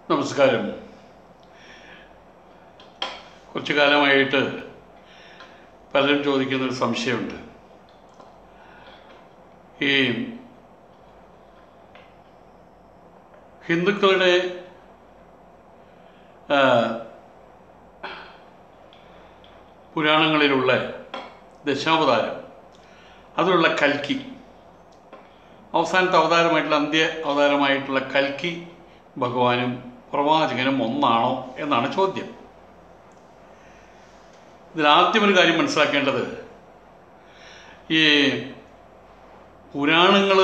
നമസ്കാരം കുറച്ചു കാലമായിട്ട് പലരും ചോദിക്കുന്നൊരു സംശയമുണ്ട് ഈ ഹിന്ദുക്കളുടെ ആ, പുരാണങ്ങളിലുള്ള ദശാവതാരം അതിലുള്ള കൽക്കി അവസാനത്തെ അവതാരമായിട്ടുള്ള അന്ത്യ അവതാരമായിട്ടുള്ള കൽക്കി ഭഗവാനും പ്രവാചകനും ഒന്നാണോ എന്നാണ് ചോദ്യം ഇതിലാദ്യം ഒരു കാര്യം മനസ്സിലാക്കേണ്ടത് ഈ പുരാണങ്ങൾ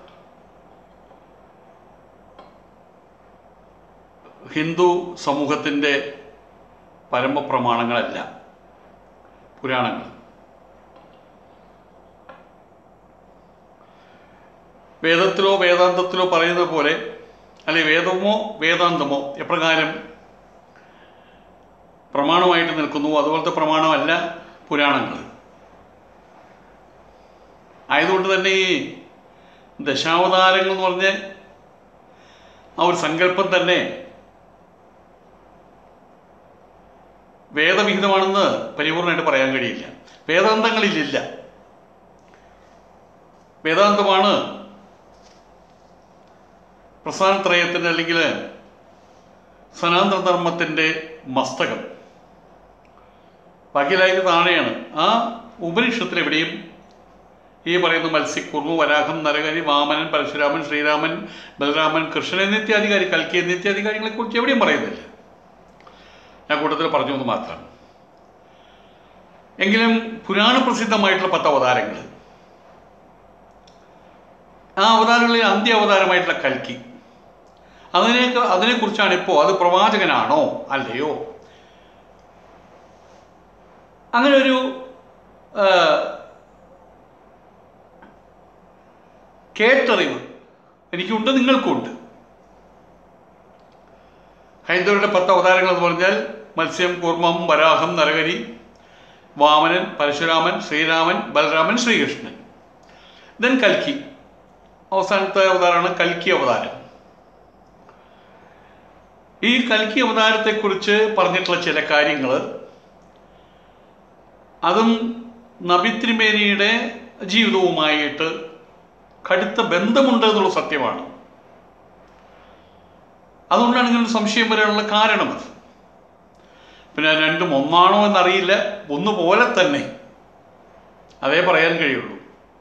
ഹിന്ദു സമൂഹത്തിൻ്റെ പരമപ്രമാണങ്ങളല്ല പുരാണങ്ങൾ വേദത്തിലോ വേദാന്തത്തിലോ പറയുന്ന പോലെ അല്ലെ വേദമോ വേദാന്തമോ എപ്രകാരം പ്രമാണമായിട്ട് നിൽക്കുന്നു അതുപോലത്തെ പ്രമാണമല്ല പുരാണങ്ങൾ ആയതുകൊണ്ട് തന്നെ ഈ ദശാവതാരങ്ങൾ എന്ന് പറഞ്ഞ് ആ ഒരു സങ്കല്പം തന്നെ വേദവിഹിതമാണെന്ന് പരിപൂർണമായിട്ട് പറയാൻ കഴിയില്ല വേദാന്തങ്ങളിലില്ല വേദാന്തമാണ് പ്രസ്ഥാനത്രയത്തിൻ്റെ അല്ലെങ്കിൽ സനാതനധർമ്മത്തിൻ്റെ മസ്തകം ബാക്കിയെല്ലാം താഴെയാണ് ആ ഉപനിഷത്തിൽ എവിടെയും ഈ പറയുന്ന മത്സ്യക്കുർമു വരാഹം നരകരി വാമനൻ പരശുരാമൻ ശ്രീരാമൻ ബലരാമൻ കൃഷ്ണൻ നിത്യാധികാരി കൽക്കി നിത്യാധികാരികളെ കുറിച്ച് എവിടെയും പറയുന്നില്ല ഞാൻ കൂട്ടത്തിൽ പറഞ്ഞു എന്ന് മാത്രം എങ്കിലും പുരാണ പ്രസിദ്ധമായിട്ടുള്ള പത്ത് അവതാരങ്ങൾ ആ അവതാരങ്ങളിൽ അന്ത്യ അവതാരമായിട്ടുള്ള കൽക്കി അതിനെ അതിനെക്കുറിച്ചാണ് ഇപ്പോൾ അത് പ്രവാചകനാണോ അല്ലയോ അങ്ങനെ ഒരു ആ, കേട്ടറിവ് എനിക്കുണ്ട് നിങ്ങൾക്കുണ്ട് ഹൈന്ദവരുടെ പത്ത് അവതാരങ്ങൾ എന്ന് പറഞ്ഞാൽ മത്സ്യം കൂർമ്മം വരാഹം നരകരി വാമനൻ പരശുരാമൻ ശ്രീരാമൻ ബലരാമൻ ശ്രീകൃഷ്ണൻ ദെൻ കൽക്കി അവസാനത്തെ അവതാരമാണ് കൽക്കി അവതാരം ഈ കൽക്കി അവതാരത്തെക്കുറിച്ച് പറഞ്ഞിട്ടുള്ള ചില കാര്യങ്ങൾ അതും നബിത്രിമേനിയുടെ ജീവിതവുമായിട്ട് കടുത്ത ബന്ധമുണ്ട് എന്നുള്ള സത്യമാണ് അതുകൊണ്ടാണ് ഇങ്ങനെ ഒരു സംശയം വരാനുള്ള കാരണം അത് പിന്നെ രണ്ടും ഒന്നാണോ എന്നറിയില്ല ഒന്നുപോലെ തന്നെ അതേ പറയാൻ കഴിയുള്ളൂ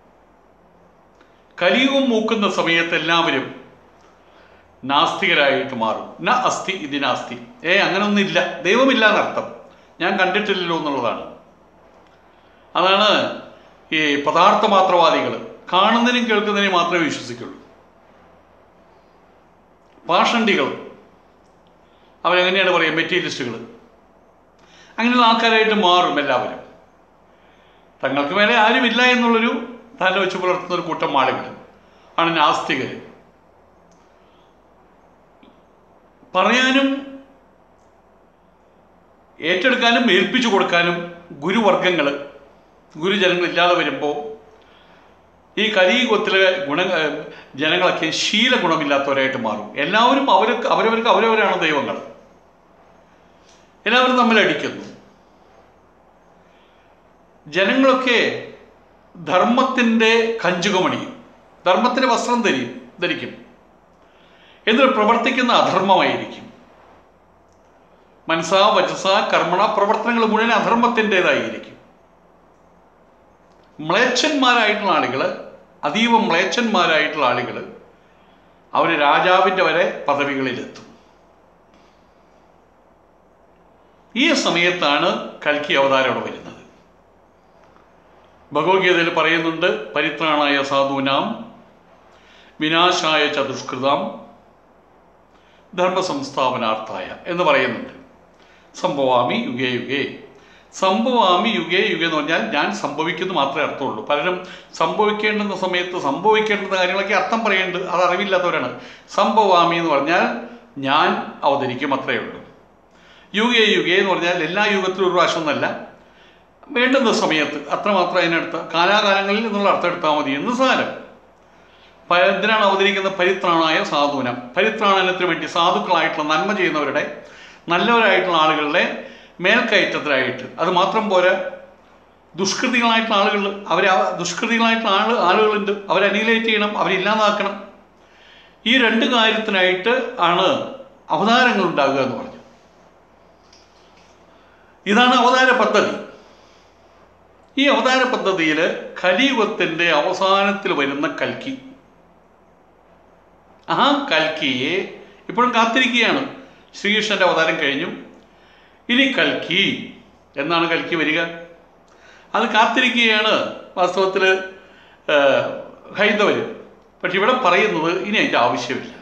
കലിയുഗം മൂക്കുന്ന സമയത്ത് എല്ലാവരും നാസ്തികരായിട്ട് മാറും ന അസ്ഥി ഇതിനാസ്തി ഏ അങ്ങനൊന്നില്ല ദൈവമില്ല എന്നർത്ഥം ഞാൻ കണ്ടിട്ടില്ലല്ലോ എന്നുള്ളതാണ് അതാണ് ഈ പദാർത്ഥമാത്രവാദികൾ കാണുന്നതിനും കേൾക്കുന്നതിനും മാത്രമേ വിശ്വസിക്കുള്ളൂ പാഷണ്ടികൾ അവരെങ്ങനെയാണ് പറയുക മെറ്റീരിയലിസ്റ്റുകൾ അങ്ങനെയുള്ള ആൾക്കാരായിട്ട് മാറും എല്ലാവരും തങ്ങൾക്ക് മേലെ ആരുമില്ല എന്നുള്ളൊരു തല വെച്ച് പുലർത്തുന്ന ഒരു കൂട്ടം ആളുകൾ ആണ് നാസ്തികർ പറയാനും ഏറ്റെടുക്കാനും ഏൽപ്പിച്ചു കൊടുക്കാനും ഗുരുവർഗങ്ങൾ ഗുരുജനങ്ങൾ ഇല്ലാതെ വരുമ്പോൾ ഈ കലിയുഗത്തിലെ ഗുണ ജനങ്ങളൊക്കെ ശീല ഗുണമില്ലാത്തവരായിട്ട് മാറും എല്ലാവരും അവർക്ക് അവരവർക്ക് അവരവരാണ് ദൈവങ്ങൾ എല്ലാവരും തമ്മിൽ അടിക്കുന്നു ജനങ്ങളൊക്കെ ധർമ്മത്തിൻ്റെ കഞ്ചുകമണിയും ധർമ്മത്തിൻ്റെ വസ്ത്രം ധരിയും ധരിക്കും എന്നിട്ട് പ്രവർത്തിക്കുന്ന അധർമ്മമായിരിക്കും മനസ്സാ വചസ കർമ്മണ പ്രവർത്തനങ്ങൾ മുഴുവൻ അധർമ്മത്തിൻ്റെതായിരിക്കും മ്ലേച്ഛന്മാരായിട്ടുള്ള ആളുകൾ അതീവ മ്ലേച്ഛന്മാരായിട്ടുള്ള ആളുകൾ അവർ രാജാവിൻ്റെ വരെ പദവികളിലെത്തും ഈ സമയത്താണ് കൽക്കി അവതാരം അവിടെ വരുന്നത് ഭഗവത്ഗീതയിൽ പറയുന്നുണ്ട് പരിത്രാണായ സാധൂനാം വിനാശായ ചതുഷ്കൃതാം ധർമ്മസംസ്ഥാപനാർത്ഥായ എന്ന് പറയുന്നുണ്ട് സംഭവാമി യുഗേ യുഗേ സംഭവാമി യുഗേ യുഗേ എന്ന് പറഞ്ഞാൽ ഞാൻ സംഭവിക്കുന്നു മാത്രമേ അർത്ഥമുള്ളൂ പലരും സംഭവിക്കേണ്ടുന്ന സമയത്ത് സംഭവിക്കേണ്ടുന്ന കാര്യങ്ങളൊക്കെ അർത്ഥം പറയുന്നുണ്ട് അത് അറിവില്ലാത്തവരാണ് സംഭവാമി എന്ന് പറഞ്ഞാൽ ഞാൻ അവതരിക്കും അത്രയേ ഉള്ളൂ യുഗേ യുഗേ എന്ന് പറഞ്ഞാൽ എല്ലാ യുഗത്തിലും ഒരു പ്രാവശ്യം എന്നല്ല വേണ്ടുന്ന സമയത്ത് അത്രമാത്രം അതിനടുത്ത് കാലാകാലങ്ങളിൽ എന്നുള്ള അർത്ഥം എടുത്താൽ മതി എന്ന് സാരം പ- എന്തിനാണ് അവതരിക്കുന്നത് പരിത്രാണായ സാധുനം പരിത്രാണനത്തിന് വേണ്ടി സാധുക്കളായിട്ടുള്ള നന്മ ചെയ്യുന്നവരുടെ നല്ലവരായിട്ടുള്ള ആളുകളുടെ മേൽക്കയറ്റത്തിലായിട്ട് അത് മാത്രം പോരാ ദുഷ്കൃതികളായിട്ടുള്ള ആളുകൾ അവരെ ആ- ദുഷ്കൃതികളായിട്ടുള്ള ആള് ആളുകളുണ്ട് അവരെ അനിലേറ്റ് ചെയ്യണം അവരെ ഇല്ലാതാക്കണം ഈ രണ്ട് കാര്യത്തിനായിട്ട് ആണ് അവതാരങ്ങൾ ഉണ്ടാകുക എന്ന് പറഞ്ഞു ഇതാണ് അവതാര പദ്ധതി ഈ അവതാര പദ്ധതിയിൽ കലിയുഗത്തിൻ്റെ അവസാനത്തിൽ വരുന്ന കൽക്കി ആ കൽക്കിയെ ഇപ്പോഴും കാത്തിരിക്കുകയാണ് ശ്രീകൃഷ്ണന്റെ അവതാരം കഴിഞ്ഞു ഇനി കൽക്കി എന്നാണ് കൽക്കി വരിക അത് കാത്തിരിക്കുകയാണ് വാസ്തവത്തിൽ ഹൈന്ദവർ പക്ഷെ ഇവിടെ പറയുന്നത് ഇനി അതിൻ്റെ ആവശ്യമില്ല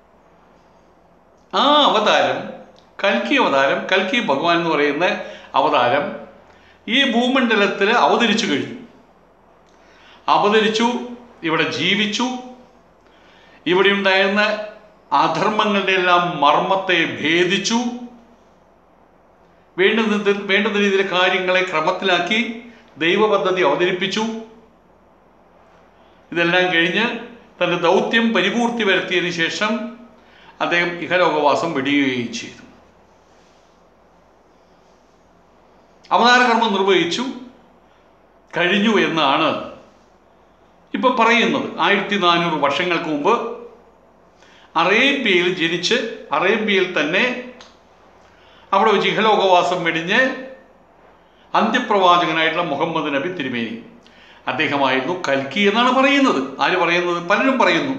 ആ അവതാരം കൽക്കി അവതാരം കൽക്കി ഭഗവാൻ എന്ന് പറയുന്ന അവതാരം ഈ ഭൂമണ്ഡലത്തിൽ അവതരിച്ചു കഴിഞ്ഞു അവതരിച്ചു ഇവിടെ ജീവിച്ചു ഇവിടെ ഉണ്ടായിരുന്ന അധർമ്മങ്ങളുടെ എല്ലാം മർമ്മത്തെ ഭേദിച്ചു വേണ്ടുന്ന വേണ്ടുന്ന രീതിയിൽ കാര്യങ്ങളെ ക്രമത്തിലാക്കി ദൈവപദ്ധതി അവതരിപ്പിച്ചു ഇതെല്ലാം കഴിഞ്ഞ് തൻ്റെ ദൗത്യം പരിപൂർത്തി വരുത്തിയതിനു ശേഷം അദ്ദേഹം ഇഹലോകവാസം വെടിയുകയും ചെയ്തു അവതാരകർമ്മം നിർവഹിച്ചു കഴിഞ്ഞു എന്നാണ് ഇപ്പൊ പറയുന്നത് ആയിരത്തി നാനൂറ് വർഷങ്ങൾക്ക് മുമ്പ് അറേബ്യയിൽ ജനിച്ച് അറേബ്യയിൽ തന്നെ അവിടെ വെച്ച് ഇഹലോകവാസം വെടിഞ്ഞ് അന്ത്യപ്രവാചകനായിട്ടുള്ള മുഹമ്മദ് നബി തിരുമേനി അദ്ദേഹമായിരുന്നു കൽക്കി എന്നാണ് പറയുന്നത് ആര് പറയുന്നത് പലരും പറയുന്നു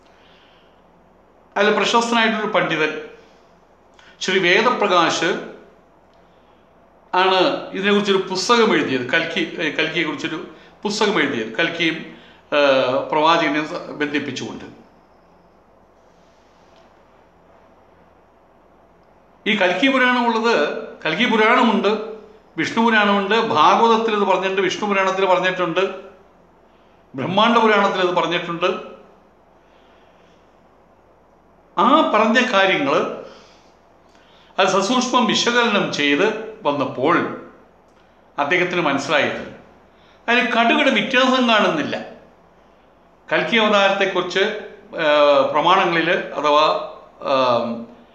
അതിൽ പ്രശസ്തനായിട്ടൊരു പണ്ഡിതൻ ശ്രീ വേദപ്രകാശ് ആണ് ഇതിനെക്കുറിച്ചൊരു പുസ്തകം എഴുതിയത് കൽക്കി ഏ, കൽക്കിയെ കുറിച്ചൊരു പുസ്തകം എഴുതിയത് കൽക്കിയും ഏ, പ്രവാചകനെയും സ- ബന്ധിപ്പിച്ചുകൊണ്ട് ഈ കൽക്കി പുരാണമുള്ളത് കൽക്കി പുരാണമുണ്ട് വിഷ്ണു പുരാണമുണ്ട് ഭാഗവതത്തിൽ ഇത് പറഞ്ഞിട്ടുണ്ട് വിഷ്ണു പുരാണത്തിൽ പറഞ്ഞിട്ടുണ്ട് ബ്രഹ്മാണ്ഡ പുരാണത്തിൽ ഇത് പറഞ്ഞിട്ടുണ്ട് ആ പറഞ്ഞ കാര്യങ്ങൾ അത് സസൂക്ഷ്മം വിശകലനം ചെയ്ത് വന്നപ്പോൾ അദ്ദേഹത്തിന് മനസ്സിലായത് അതിന് കടുകട വ്യത്യാസം കാണുന്നില്ല കൽക്കി അവതാരത്തെക്കുറിച്ച് പ്രമാണങ്ങളിൽ അഥവാ ആം,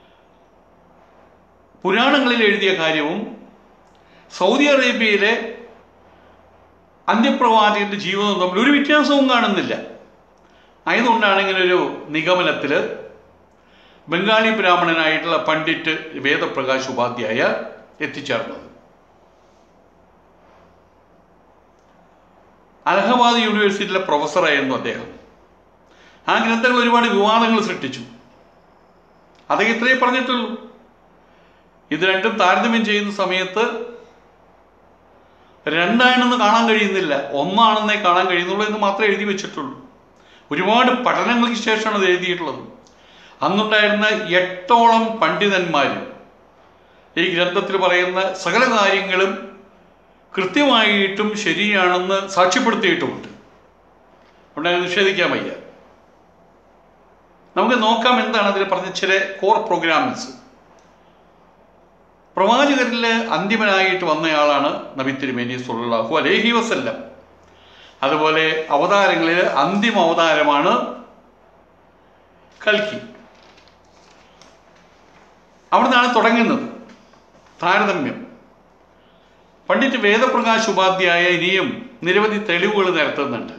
പുരാണങ്ങളിൽ എഴുതിയ കാര്യവും സൗദി അറേബ്യയിലെ അന്ത്യപ്രവാചകന്റെ ജീവിതവും തമ്മിൽ ഒരു വ്യത്യാസവും കാണുന്നില്ല ആയതുകൊണ്ടാണ് ഇങ്ങനെ ഒരു നിഗമനത്തിൽ ബംഗാളി ബ്രാഹ്മണനായിട്ടുള്ള പണ്ഡിറ്റ് വേദപ്രകാശ് ഉപാധ്യായ എത്തിച്ചേർന്നത് അലഹബാദ് യൂണിവേഴ്സിറ്റിയിലെ പ്രൊഫസറായിരുന്നു അദ്ദേഹം ആ ഗ്രന്ഥങ്ങൾ ഒരുപാട് വിവാദങ്ങൾ സൃഷ്ടിച്ചു അദ്ദേഹം ഇത്രയേ പറഞ്ഞിട്ടുള്ളൂ ഇത് രണ്ടും താരതമ്യം ചെയ്യുന്ന സമയത്ത് രണ്ടാണെന്ന് കാണാൻ കഴിയുന്നില്ല ഒന്നാണെന്നേ കാണാൻ കഴിയുന്നുള്ളൂ എന്ന് മാത്രമേ എഴുതി വെച്ചിട്ടുള്ളൂ ഒരുപാട് പഠനങ്ങൾക്ക് ശേഷമാണ് ഇത് എഴുതിയിട്ടുള്ളത് അന്നുണ്ടായിരുന്ന എട്ടോളം പണ്ഡിതന്മാർ ഈ ഗ്രന്ഥത്തിൽ പറയുന്ന സകല കാര്യങ്ങളും കൃത്യമായിട്ടും ശരിയാണെന്ന് സാക്ഷ്യപ്പെടുത്തിയിട്ടുമുണ്ട് അതുകൊണ്ട് അത് നിഷേധിക്കാൻ വയ്യ നമുക്ക് നോക്കാം എന്താണ് അതിൽ പറഞ്ഞ ചില കോർ പ്രോഗ്രാംസ് പ്രവാചകരിൽ അന്തിമനായിട്ട് വന്നയാളാണ് നബി തിരുമേനി സുല്ലാഹു അലേഹി വസല്ലം അതുപോലെ അവതാരങ്ങളിൽ അന്തിമ അവതാരമാണ് കൽക്കി അവിടെ നിന്നാണ് തുടങ്ങുന്നത് താരതമ്യം പണ്ഡിറ്റ് വേദപ്രകാശ് ഉപാധ്യായ ഇനിയും നിരവധി തെളിവുകൾ നിരത്തുന്നുണ്ട്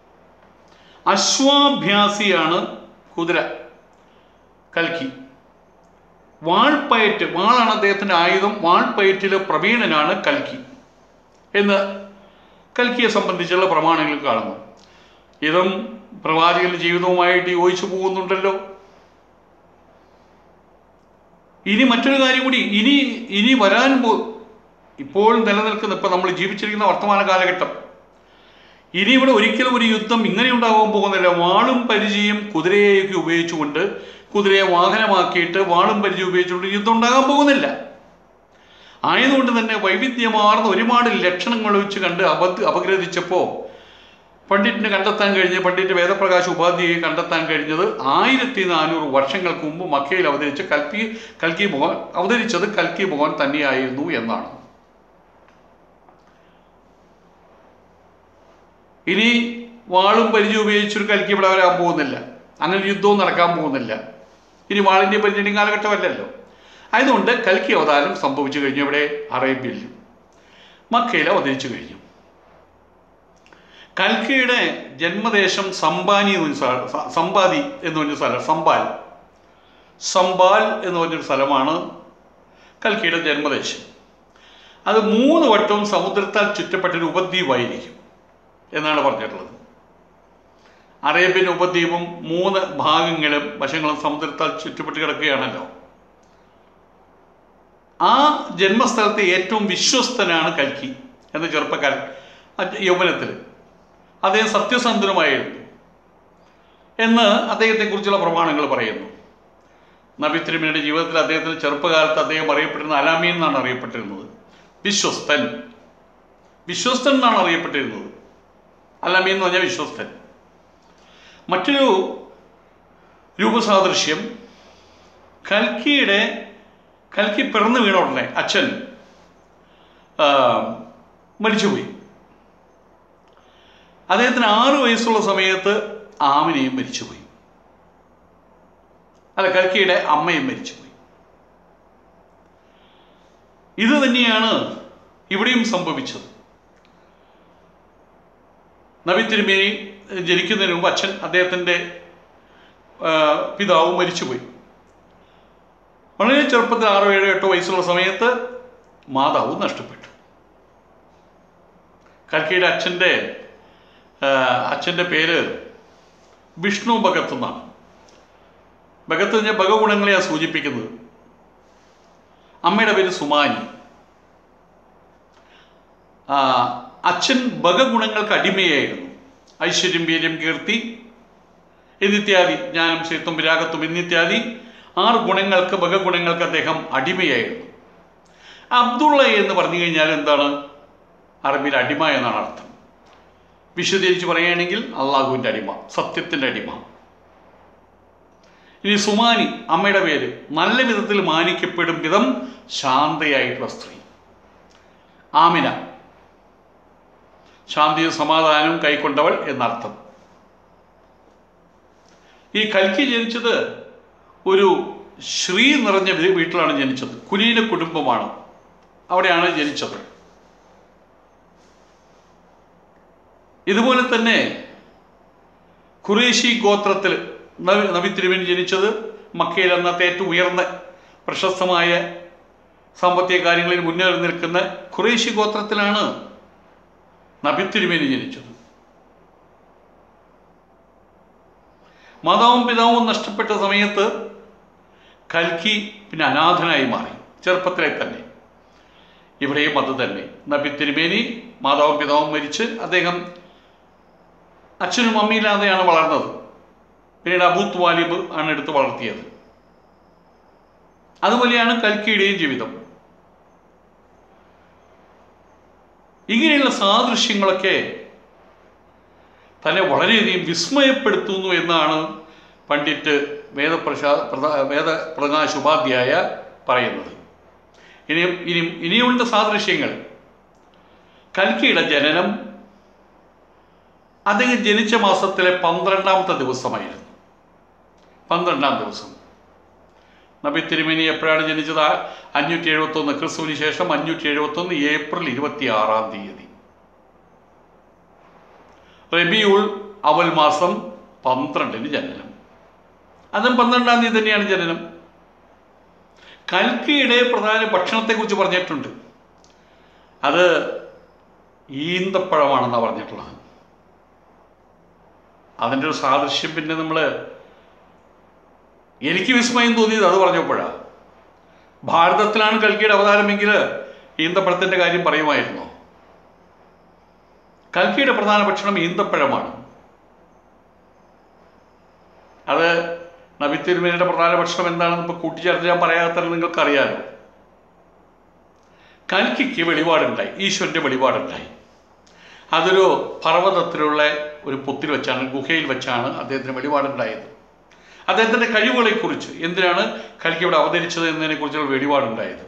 അശ്വാഭ്യാസിയാണ് കുതിര കൽക്കി വാൾപ്പയറ്റ് വാളാണ് അദ്ദേഹത്തിൻ്റെ ആയുധം വാൾപ്പയറ്റിൽ പ്രവീണനാണ് കൽക്കി എന്ന് കൽക്കിയെ സംബന്ധിച്ചുള്ള പ്രമാണങ്ങൾ കാണുന്നു ഇതും പ്രവാചകന്റെ ജീവിതവുമായിട്ട് യോജിച്ചു പോകുന്നുണ്ടല്ലോ ഇനി മറ്റൊരു കാര്യം കൂടി ഇനി ഇനി വരാൻ പോ ഇപ്പോൾ നിലനിൽക്കുന്ന ഇപ്പം നമ്മൾ ജീവിച്ചിരിക്കുന്ന വർത്തമാന കാലഘട്ടം ഇനി ഇവിടെ ഒരിക്കലും ഒരു യുദ്ധം ഇങ്ങനെ ഉണ്ടാകാൻ പോകുന്നില്ല വാളും പരിചയം കുതിരയെയൊക്കെ ഉപയോഗിച്ചുകൊണ്ട് കുതിരയെ വാഹനമാക്കിയിട്ട് വാളും പരിചയം ഉപയോഗിച്ചുകൊണ്ട് യുദ്ധം ഉണ്ടാകാൻ പോകുന്നില്ല ആയതുകൊണ്ട് തന്നെ വൈവിധ്യമാർന്ന ഒരുപാട് ലക്ഷണങ്ങൾ വെച്ച് കണ്ട് അപ അപഗ്രഥിച്ചപ്പോൾ പണ്ഡിറ്റിന് കണ്ടെത്താൻ കഴിഞ്ഞ പണ്ഡിറ്റ് വേദപ്രകാശ് ഉപാധ്യായെ കണ്ടെത്താൻ കഴിഞ്ഞത് ആയിരത്തി നാനൂറ് വർഷങ്ങൾക്ക് മുമ്പ് മക്കയിൽ അവതരിച്ച കൽക്കി കൽക്കി ഭഗവാൻ അവതരിച്ചത് കൽക്കി ഭഗവാൻ തന്നെയായിരുന്നു എന്നാണ് ഇനി വാളും പരിചയം ഉപയോഗിച്ചൊരു കൽക്കി ഇവിടെ വരാൻ പോകുന്നില്ല അങ്ങനെ ഒരു യുദ്ധവും നടക്കാൻ പോകുന്നില്ല ഇനി വാളിൻ്റെ പരിചയം കാലഘട്ടമല്ലല്ലോ ആയതുകൊണ്ട് കൽക്കി അവതാരം സംഭവിച്ചു കഴിഞ്ഞു ഇവിടെ അറേബ്യയിൽ മക്കയിൽ അവതരിച്ചു കഴിഞ്ഞു കൽക്കിയുടെ ജന്മദേശം സമ്പാനി എന്ന് പറഞ്ഞ സ്ഥലം സ- സമ്പാദി എന്ന് പറഞ്ഞ സ്ഥലം സമ്പാൽ സമ്പാൽ എന്ന് പറഞ്ഞൊരു സ്ഥലമാണ് കൽക്കിയുടെ ജന്മദേശം അത് മൂന്ന് വട്ടവും സമുദ്രത്താൽ ചുറ്റപ്പെട്ടൊരു ഉപദ്വീപായിരിക്കും എന്നാണ് പറഞ്ഞിട്ടുള്ളത് അറേബ്യൻ ഉപദ്വീപും മൂന്ന് ഭാഗങ്ങളും വശങ്ങളും സമുദ്രത്താൽ ചുറ്റപ്പെട്ട് കിടക്കുകയാണല്ലോ ആ ജന്മസ്ഥലത്തെ ഏറ്റവും വിശ്വസ്തനാണ് കൽക്കി എന്ന ചെറുപ്പക്കാരൻ ആ യൗവനത്തിൽ അദ്ദേഹം സത്യസന്ധനുമായിരുന്നു എന്ന് അദ്ദേഹത്തെക്കുറിച്ചുള്ള പ്രമാണങ്ങൾ പറയുന്നു നബി തിരുമേനിയുടെ ജീവിതത്തിൽ അദ്ദേഹത്തിന് ചെറുപ്പകാലത്ത് അദ്ദേഹം അറിയപ്പെട്ടിരുന്ന അലാമീൻ എന്നാണ് അറിയപ്പെട്ടിരുന്നത് വിശ്വസ്തൻ വിശ്വസ്തൻ എന്നാണ് അറിയപ്പെട്ടിരുന്നത് അലാമീൻ എന്ന് പറഞ്ഞാൽ വിശ്വസ്തൻ മറ്റൊരു രൂപസാദൃശ്യം കൽക്കിയുടെ കൽക്കി പിറന്നു വീണ ഉടനെ അച്ഛൻ ആ, മരിച്ചുപോയി അദ്ദേഹത്തിന് ആറ് വയസ്സുള്ള സമയത്ത് ആമിനെയും മരിച്ചുപോയി അല്ല കൽക്കിയുടെ അമ്മയും മരിച്ചുപോയി ഇത് തന്നെയാണ് ഇവിടെയും സംഭവിച്ചത് നബി തിരുമേനി ജനിക്കുന്നതിന് മുമ്പ് അച്ഛൻ അദ്ദേഹത്തിൻ്റെ ആ, പിതാവും മരിച്ചുപോയി വളരെ ചെറുപ്പത്തിൽ ആറോ ഏഴോ എട്ടോ വയസ്സുള്ള സമയത്ത് മാതാവും നഷ്ടപ്പെട്ടു കൽക്കിയുടെ അച്ഛൻ്റെ ആ, അച്ഛൻ്റെ പേര് വിഷ്ണു ഭഗത്ത് എന്നാണ് ഭഗത്ത് എന്ന് പറഞ്ഞാൽ ഭഗഗുണങ്ങളെയാണ് സൂചിപ്പിക്കുന്നത് അമ്മയുടെ പേര് സുമാനി ആ, അച്ഛൻ ഭഗഗുണങ്ങൾക്ക് അടിമയായിരുന്നു ഐശ്വര്യം വീര്യം കീർത്തി എന്നിത്യാദി ജ്ഞാനം ശ്രീത്വം വിരാഗത്വം എന്നിത്യാദി ആറ് ഗുണങ്ങൾക്ക് ഭഗഗുണങ്ങൾക്ക് അദ്ദേഹം അടിമയായിരുന്നു അബ്ദുള്ള എന്ന് പറഞ്ഞു കഴിഞ്ഞാൽ എന്താണ് അറബിയിൽ അടിമ എന്നാണ് അർത്ഥം വിശദീകരിച്ച് പറയുകയാണെങ്കിൽ അള്ളാഹുവിൻ്റെ അടിമ സത്യത്തിൻ്റെ അടിമ ഇനി സുമാനി അമ്മയുടെ പേര് നല്ല വിധത്തിൽ മാനിക്കപ്പെടും വിധം ശാന്തയായിട്ടുള്ള സ്ത്രീ ആമിന ശാന്തിയും സമാധാനവും കൈക്കൊണ്ടവൾ എന്നർത്ഥം ഈ കൽക്കി ജനിച്ചത് ഒരു ശ്രീ നിറഞ്ഞ വീ- വീട്ടിലാണ് ജനിച്ചത് കുലീന കുടുംബമാണ് അവിടെയാണ് ജനിച്ചത് ഇതുപോലെ തന്നെ ഖുറേഷി ഗോത്രത്തിൽ നബി നബി തിരുമേനി ജനിച്ചത് മക്കയിൽ അന്നത്തെ ഏറ്റവും ഉയർന്ന പ്രശസ്തമായ സാമ്പത്തിക കാര്യങ്ങളിൽ മുന്നേറി നിൽക്കുന്ന ഖുറേഷി ഗോത്രത്തിലാണ് നബി തിരുമേനി ജനിച്ചത് മാതാവും പിതാവും നഷ്ടപ്പെട്ട സമയത്ത് കൽക്കി പിന്നെ അനാഥനായി മാറി ചെറുപ്പത്തിലെ തന്നെ ഇവിടെയും അത് തന്നെ നബി തിരുമേനി മാതാവും പിതാവും മരിച്ച് അദ്ദേഹം അച്ഛനും അമ്മയില്ലാതെയാണ് വളർന്നത് പിന്നീട് അബൂത്ത് വാലിബ് ആണ് എടുത്ത് വളർത്തിയത് അതുപോലെയാണ് കൽക്കിയുടെയും ജീവിതം ഇങ്ങനെയുള്ള സാദൃശ്യങ്ങളൊക്കെ തന്നെ വളരെയധികം വിസ്മയപ്പെടുത്തുന്നു എന്നാണ് പണ്ഡിറ്റ് വേദപ്രശാ പ്രധാ വേദപ്രകാശ് ഉപാധ്യായ പറയുന്നത് ഇനിയും ഇനിയും ഇനിയുണ്ട് സാദൃശ്യങ്ങൾ കൽക്കിയുടെ ജനനം അദ്ദേഹം ജനിച്ച മാസത്തിലെ പന്ത്രണ്ടാമത്തെ ദിവസമായിരുന്നു പന്ത്രണ്ടാം ദിവസം നബി തിരുമേനി എപ്പോഴാണ് ജനിച്ചത് ആ അഞ്ഞൂറ്റി എഴുപത്തൊന്ന് ക്രിസ്തുവിന് ശേഷം അഞ്ഞൂറ്റി എഴുപത്തൊന്ന് ഏപ്രിൽ ഇരുപത്തി ആറാം തീയതി റബിയുൾ അവൽ മാസം പന്ത്രണ്ടിന് ജനനം അതും പന്ത്രണ്ടാം തീയതി തന്നെയാണ് ജനനം കൽക്കിയുടെ പ്രധാന ഭക്ഷണത്തെക്കുറിച്ച് പറഞ്ഞിട്ടുണ്ട് അത് ഈന്തപ്പഴമാണെന്നാണ് പറഞ്ഞിട്ടുള്ളത് അതിൻ്റെ ഒരു സാദൃശ്യം പിന്നെ നമ്മൾ എനിക്ക് വിസ്മയം തോന്നിയത് അത് പറഞ്ഞപ്പോഴാണ് ഭാരതത്തിലാണ് കൽക്കിയുടെ അവതാരമെങ്കിൽ ഈന്തപ്പഴത്തിൻ്റെ കാര്യം പറയുമായിരുന്നോ കൽക്കിയുടെ പ്രധാന ഭക്ഷണം ഈന്തപ്പഴമാണ് അത് നബി തിരുമേനിയുടെ പ്രധാന ഭക്ഷണം എന്താണെന്ന് ഇപ്പോൾ കൂട്ടിച്ചേർത്ത് ഞാൻ പറയാത്തത് നിങ്ങൾക്കറിയാലോ കൽക്കിക്ക് വെളിപാടുണ്ടായി ഈശ്വരൻ്റെ വെളിപാടുണ്ടായി അതൊരു പർവ്വതത്തിലുള്ള ഒരു പൊത്തിൽ വെച്ചാണ് ഗുഹയിൽ വെച്ചാണ് അദ്ദേഹത്തിന് വെളിപാടുണ്ടായത് അദ്ദേഹത്തിൻ്റെ കഴിവുകളെക്കുറിച്ച് എന്തിനാണ് കൽക്കി ഇവിടെ അവതരിച്ചത് എന്നതിനെക്കുറിച്ചുള്ള വെളിപാടുണ്ടായത്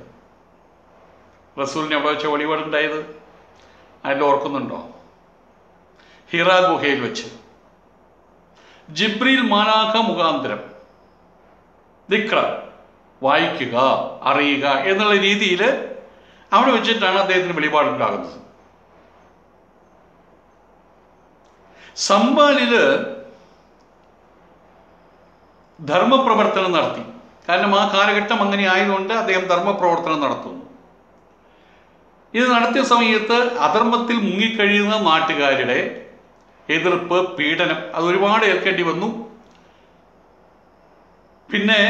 റസൂലിനെ അവിടെ വെച്ച വെളിപാടുണ്ടായത് അതിൽ ഓർക്കുന്നുണ്ടോ ഹിറ ഗുഹയിൽ വെച്ച് ജിബ്രീൽ മാനാഖ മുഖാന്തരം ദിക്ര വായിക്കുക അറിയുക എന്നുള്ള രീതിയിൽ അവിടെ വെച്ചിട്ടാണ് അദ്ദേഹത്തിന് വെളിപാടുണ്ടാകുന്നത് സംബാലില് ധർമ്മപ്രവർത്തനം നടത്തി കാരണം ആ കാലഘട്ടം അങ്ങനെ ആയതുകൊണ്ട് അദ്ദേഹം ധർമ്മപ്രവർത്തനം നടത്തുന്നു ഇത് നടത്തിയ സമയത്ത് അധർമ്മത്തിൽ മുങ്ങിക്കഴിയുന്ന നാട്ടുകാരുടെ എതിർപ്പ് പീഡനം അത് ഒരുപാട് ഏൽക്കേണ്ടി വന്നു പിന്നെ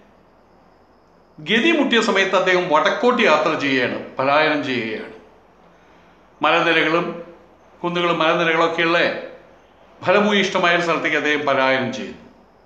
ഗതി മുട്ടിയ സമയത്ത് അദ്ദേഹം വടക്കോട്ട് യാത്ര ചെയ്യുകയാണ് പലായനം ചെയ്യുകയാണ് മലനിരകളും കുന്നുകളും മലനിരകളൊക്കെയുള്ള ഫലഭൂയിഷ്ടമായ ഒരു സ്ഥലത്തേക്ക് അദ്ദേഹം പലായനം ചെയ്യുന്നു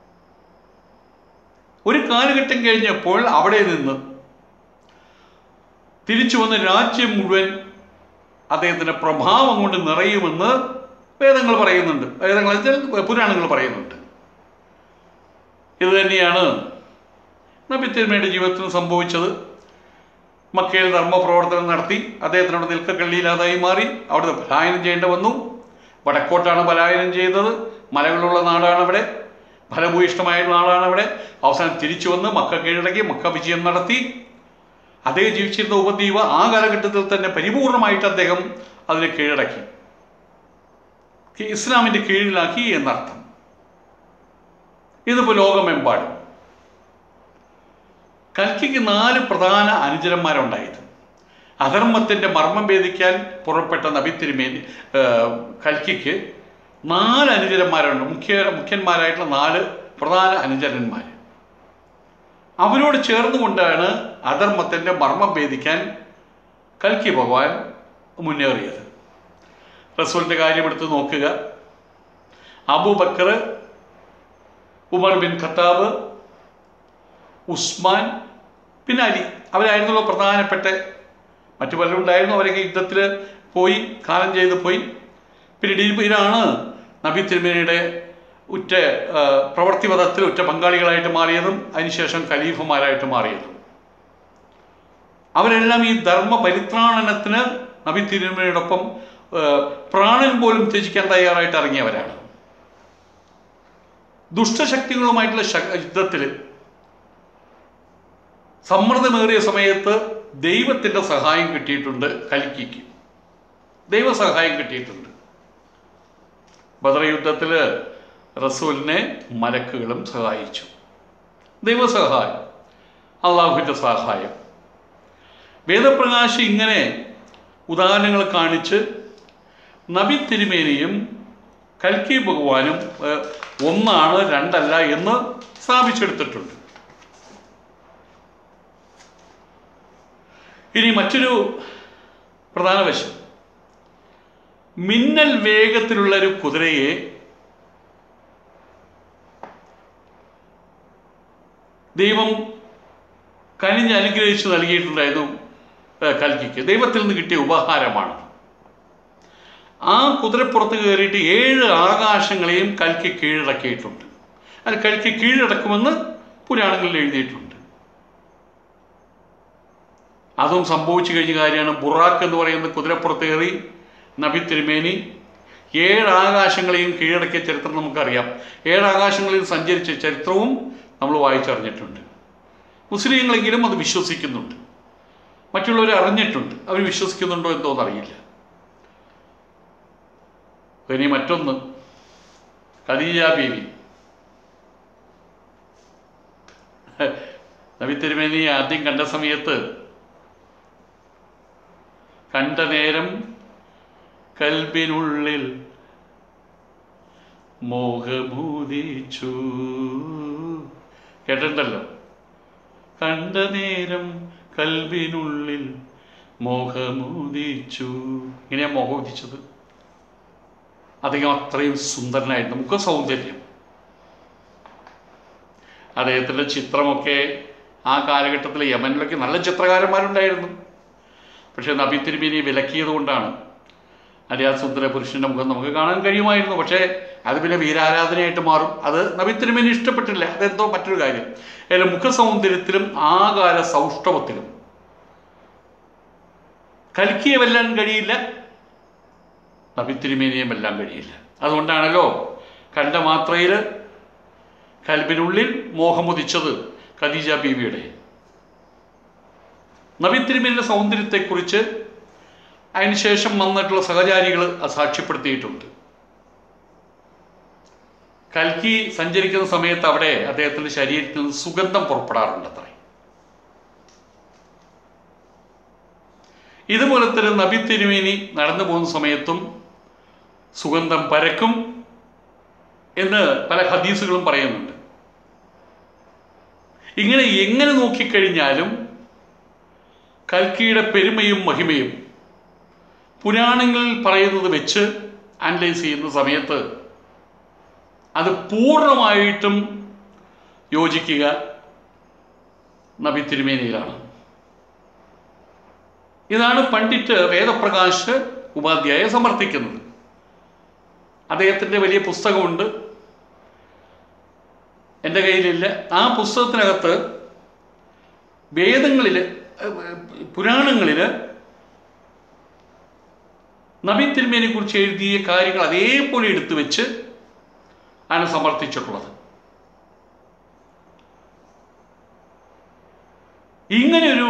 ഒരു കാലഘട്ടം കഴിഞ്ഞപ്പോൾ അവിടെ നിന്ന് തിരിച്ചു വന്ന് രാജ്യം മുഴുവൻ അദ്ദേഹത്തിൻ്റെ പ്രഭാവം കൊണ്ട് നിറയുമെന്ന് വേദങ്ങൾ പറയുന്നുണ്ട് വേദങ്ങൾ വെച്ചാൽ പുരാണങ്ങൾ പറയുന്നുണ്ട് ഇത് തന്നെയാണ് നബി തിരുമയുടെ ജീവിതത്തിൽ സംഭവിച്ചത് മക്കയിൽ ധർമ്മപ്രവർത്തനം നടത്തി അദ്ദേഹത്തിനോട് നിൽക്കക്കള്ളിയില്ലാതായി മാറി അവിടുന്ന് പലായനം ചെയ്യേണ്ട വന്നു വടക്കോട്ടാണ് പലായനം ചെയ്തത് മലകളുള്ള നാടാണ് അവിടെ ഫലഭൂയിഷ്ടമായ നാടാണ് അവിടെ അവസാനം തിരിച്ചു വന്ന് മക്ക കീഴടക്കി മക്ക വിജയം നടത്തി അദ്ദേഹം ജീവിച്ചിരുന്ന ഉപദ്വീപ് ആ കാലഘട്ടത്തിൽ തന്നെ പരിപൂർണമായിട്ട് അദ്ദേഹം അതിനെ കീഴടക്കി ഇസ്ലാമിൻ്റെ കീഴിലാക്കി എന്നർത്ഥം ഇതിപ്പോൾ ലോകമെമ്പാടും കൽക്കിക്ക് നാല് പ്രധാന അനുചരന്മാരുണ്ടായത് അധർമ്മത്തിൻ്റെ മർമ്മം ഭേദിക്കാൻ പുറപ്പെട്ട നബി തിരുമേനി കൽക്കിക്ക് നാല് അനുചരന്മാരുണ്ട് മുഖ്യ മുഖ്യന്മാരായിട്ടുള്ള നാല് പ്രധാന അനുചരന്മാർ അവരോട് ചേർന്നുകൊണ്ടാണ് അധർമ്മത്തിൻ്റെ മർമ്മം ഭേദിക്കാൻ കൽക്കി ഭഗവാൻ മുന്നേറിയത് റസൂലിൻ്റെ കാര്യമെടുത്ത് നോക്കുക Abu Bakr Umar bin Khattab Usman പിന്നെ അലി അവരായിരുന്നല്ലോ പ്രധാനപ്പെട്ട മറ്റു പലരും ഉണ്ടായിരുന്നു അവരൊക്കെ യുദ്ധത്തിൽ പോയി കാലം ചെയ്ത് പോയി പിന്നീട് ഇവരാണ് നബി തിരുമേനിയുടെ ഉറ്റ ആ, പ്രവൃത്തിപഥത്തിൽ ഉറ്റ പങ്കാളികളായിട്ട് മാറിയതും അതിനുശേഷം ഖലീഫുമാരായിട്ട് മാറിയതും അവരെല്ലാം ഈ ധർമ്മ പരിത്രാണനത്തിന് നബി തിരുമേനിയോടൊപ്പം ആ, പ്രാണൻ പോലും ത്യജിക്കാൻ തയ്യാറായിട്ട് ഇറങ്ങിയവരാണ് ദുഷ്ടശക്തികളുമായിട്ടുള്ള ശ- യുദ്ധത്തിൽ സമ്മർദ്ദമേറിയ സമയത്ത് ദൈവത്തിൻ്റെ സഹായം കിട്ടിയിട്ടുണ്ട് കൽക്കിക്ക് ദൈവസഹായം കിട്ടിയിട്ടുണ്ട് ബദർ യുദ്ധത്തിൽ റസൂലിനെ മലക്കുകളും സഹായിച്ചു ദൈവസഹായം അള്ളാഹുവിൻ്റെ സഹായം വേദപ്രകാശ് ഇങ്ങനെ ഉദാഹരണങ്ങൾ കാണിച്ച് നബി തിരുമേനിയും കൽക്കി ഭഗവാനും ഏഹ്, ഒന്നാണ് രണ്ടല്ല എന്ന് സ്ഥാപിച്ചെടുത്തിട്ടുണ്ട് ഇനി മറ്റൊരു പ്രധാന വശം മിന്നൽ വേഗത്തിലുള്ള ഒരു കുതിരയെ ദൈവം കനിഞ്ഞ് അനുഗ്രഹിച്ച് നൽകിയിട്ടുണ്ടായിരുന്നു ഏഹ്, കൽക്കിക്ക് ദൈവത്തിൽ നിന്ന് കിട്ടിയ ഉപഹാരമാണ് ആ കുതിരപ്പുറത്ത് കയറിയിട്ട് ഏഴ് ആകാശങ്ങളെയും കൽക്കി കീഴടക്കിയിട്ടുണ്ട് അത് കൽക്കി കീഴടക്കുമെന്ന് പുരാണങ്ങളിൽ എഴുതിയിട്ടുണ്ട് അതും സംഭവിച്ചു കഴിഞ്ഞ കാര്യമാണ് ബുറാക്ക് എന്ന് പറയുന്ന കുതിരപ്പുറത്ത് കയറി നബി തിരുമേനി ഏഴ് ആകാശങ്ങളെയും കീഴടക്കിയ ചരിത്രം നമുക്കറിയാം ഏഴ് ആകാശങ്ങളിൽ സഞ്ചരിച്ച ചരിത്രവും നമ്മൾ വായിച്ചറിഞ്ഞിട്ടുണ്ട് മുസ്ലിങ്ങളെങ്കിലും അത് വിശ്വസിക്കുന്നുണ്ട് മറ്റുള്ളവർ അറിഞ്ഞിട്ടുണ്ട് അവർ വിശ്വസിക്കുന്നുണ്ടോ എന്തോ എന്നറിയില്ല ഇനി മറ്റൊന്ന് ഖദീജ ബീവി നബി തിരുമേനി ആദ്യം കണ്ട സമയത്ത് കണ്ട നേരം കൽബിനുള്ളിൽ മോഹമൂതിച്ചു കേട്ടിട്ടുണ്ടല്ലോ കണ്ട നേരം കൽബിനുള്ളിൽ മോഹമൂതിച്ചു ഇങ്ങനെയാ മോഹോദിച്ചത് അദ്ദേഹം അത്രയും സുന്ദരനായിരുന്നു മുഖ സൗന്ദര്യം അദ്ദേഹത്തിൻ്റെ ചിത്രമൊക്കെ ആ കാലഘട്ടത്തിൽ യമനിലൊക്കെ നല്ല ചിത്രകാരന്മാരുണ്ടായിരുന്നു പക്ഷേ നബി തിരുമേനി വിലക്കിയത് കൊണ്ടാണ് അലിയാ സുന്ദര പുരുഷൻ്റെ മുഖം നമുക്ക് കാണാൻ കഴിയുമായിരുന്നു പക്ഷേ അത് പിന്നെ വീരാരാധനയായിട്ട് മാറും അത് നബി തിരുമേനി ഇഷ്ടപ്പെട്ടില്ല അതെന്തോ മറ്റൊരു കാര്യം അതിൽ മുഖസൗന്ദര്യത്തിലും ആകാര സൗഷ്ഠവത്തിലും കൽക്കിയെ വെല്ലാൻ കഴിയില്ല നബി തിരുമേനിയെ വെല്ലാൻ കഴിയില്ല അതുകൊണ്ടാണല്ലോ കണ്ട മാത്രയിൽ കൽബിനുള്ളിൽ മോഹമുദിച്ചത് ഖദീജ ബീവിയുടെ നബി തിരുമേനിയുടെ സൗന്ദര്യത്തെക്കുറിച്ച് അതിനുശേഷം വന്നിട്ടുള്ള സഹചാരികൾ സാക്ഷ്യപ്പെടുത്തിയിട്ടുണ്ട് കൽക്കി സഞ്ചരിക്കുന്ന സമയത്ത് അവിടെ അദ്ദേഹത്തിന്റെ ശരീരത്തിൽ നിന്ന് സുഗന്ധം പുറപ്പെടാറുണ്ട് അത്രേ ഇതുപോലെ തന്നെ നബി തിരുമേനി നടന്നു പോകുന്ന സമയത്തും സുഗന്ധം പരക്കും എന്ന് പല ഹദീസുകളും പറയുന്നുണ്ട് ഇങ്ങനെ എങ്ങനെ നോക്കിക്കഴിഞ്ഞാലും കൽക്കിയുടെ പെരുമയും മഹിമയും പുരാണങ്ങളിൽ പറയുന്നത് വെച്ച് അനലൈസ് ചെയ്യുന്ന സമയത്ത് അത് പൂർണ്ണമായിട്ടും യോജിക്കുക നബി തിരുമേനിയിലാണ് ഇതാണ് പണ്ഡിറ്റ് വേദപ്രകാശ് ഉപാധ്യായ സമർത്ഥിക്കുന്നത് അദ്ദേഹത്തിൻ്റെ വലിയ പുസ്തകമുണ്ട് എൻ്റെ കയ്യിലില്ല ആ പുസ്തകത്തിനകത്ത് വേദങ്ങളിൽ പുരാണങ്ങളിൽ നബി തിരുമേനെ കുറിച്ച് എഴുതിയ കാര്യങ്ങൾ അതേപോലെ എടുത്തു വെച്ച് ആണ് സമർത്ഥിച്ചിട്ടുള്ളത് ഇങ്ങനെയൊരു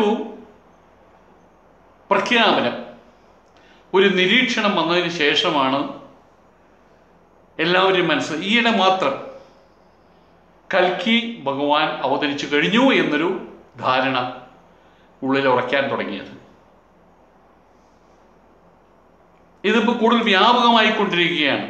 പ്രഖ്യാപനം ഒരു നിരീക്ഷണം വന്നതിന് ശേഷമാണ് എല്ലാവരും മനസ്സിൽ ഈയിടെ മാത്രം കൽക്കി ഭഗവാൻ അവതരിച്ചു കഴിഞ്ഞു എന്നൊരു ധാരണ ഉള്ളിൽ ഉറയ്ക്കാൻ തുടങ്ങിയത് ഇതിപ്പോൾ കൂടുതൽ വ്യാപകമായിക്കൊണ്ടിരിക്കുകയാണ്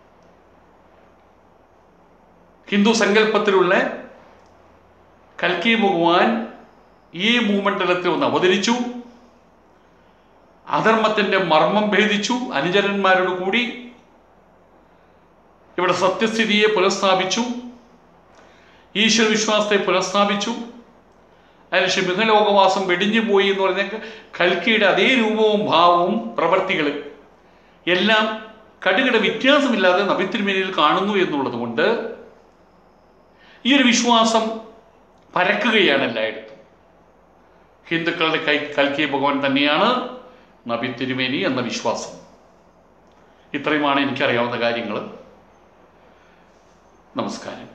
ഹിന്ദു സങ്കല്പത്തിലുള്ള കൽക്കി ഭഗവാൻ ഈ ഭൂമണ്ഡലത്തിൽ ഒന്ന് അവതരിച്ചു അധർമ്മത്തിന്റെ മർമ്മം ഭേദിച്ചു അനുചരന്മാരോട് കൂടി ഇവിടെ സത്യസ്ഥിതിയെ പുനഃസ്ഥാപിച്ചു ഈശ്വര വിശ്വാസത്തെ പുനഃസ്ഥാപിച്ചു അതിനുശേഷം മിഹലോകവാസം വെടിഞ്ഞു പോയി എന്ന് പറഞ്ഞ കൽക്കിയുടെ അതേ രൂപവും ഭാവവും പ്രവർത്തികളും എല്ലാം കടുകിട വ്യത്യാസമില്ലാതെ നബിത്തിരുമേനിയിൽ കാണുന്നു എന്നുള്ളത് കൊണ്ട് ഈ ഒരു വിശ്വാസം പരക്കുകയാണ് എല്ലായിടത്തും ഹിന്ദുക്കളുടെ കൈ കൽക്കി ഭഗവാൻ തന്നെയാണ് നബി തിരുമേനി എന്ന വിശ്വാസം ഇത്രയുമാണ് എനിക്കറിയാവുന്ന കാര്യങ്ങൾ നമസ്കാരം